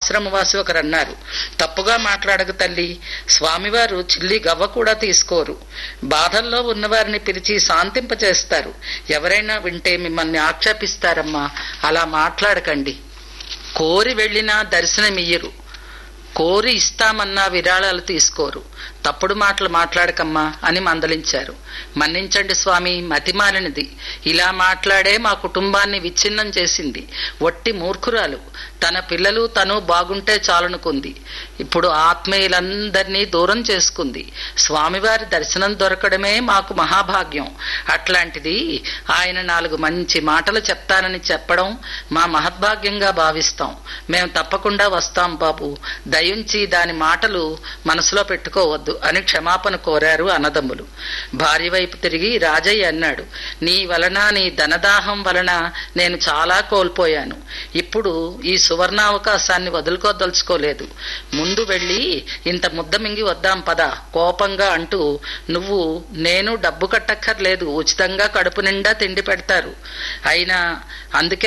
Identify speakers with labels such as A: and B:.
A: ఆశ్రమవాసి ఒకరు అన్నారు తప్పుగా మాట్లాడక తల్లి స్వామివారు చిల్లి గవ్వ కూడా తీసుకోరు బాధల్లో ఉన్నవారిని పిలిచి శాంతింపచేస్తారు ఎవరైనా వింటే మిమ్మల్ని ఆక్షేపిస్తారమ్మా అలా మాట్లాడకండి కోరి వెళ్ళినా దర్శనమియ్యరు కోరి ఇస్తామన్నా విరాళాలు తీసుకోరు తప్పుడు మాటలు మాట్లాడకమ్మా అని మందలించారు మన్నించండి స్వామి మతిమాలినది ఇలా మాట్లాడే మా కుటుంబాన్ని విచ్ఛిన్నం చేసింది వట్టి మూర్ఖురాలు తన పిల్లలు తను బాగుంటే చాలనుకుంది ఇప్పుడు ఆత్మీయులందరినీ దూరం చేసుకుంది స్వామివారి దర్శనం దొరకడమే మాకు మహాభాగ్యం అట్లాంటిది ఆయన నాలుగు మంచి మాటలు చెప్తానని చెప్పడం మా మహద్భాగ్యంగా భావిస్తాం మేము తప్పకుండా వస్తాం బాబు దయించి దాని మాటలు మనసులో పెట్టుకోవద్దు అని క్షమాపణ కోరారు అన్నదమ్ములు భార్య వైపు తిరిగి రాజయ్య అన్నాడు నీ వలన నీ ధనదాహం వలన నేను చాలా కోల్పోయాను ఇప్పుడు ఈ సువర్ణావకాశాన్ని వదులుకోదలుచుకోలేదు ముందు వెళ్ళి ఇంత ముద్ద మింగి వద్దాం పద కోపంగా అంటూ నువ్వు నేను డబ్బు కట్టక్కర్లేదు ఉచితంగా కడుపు నిండా తిండి పెడతారు అయినా అందుకే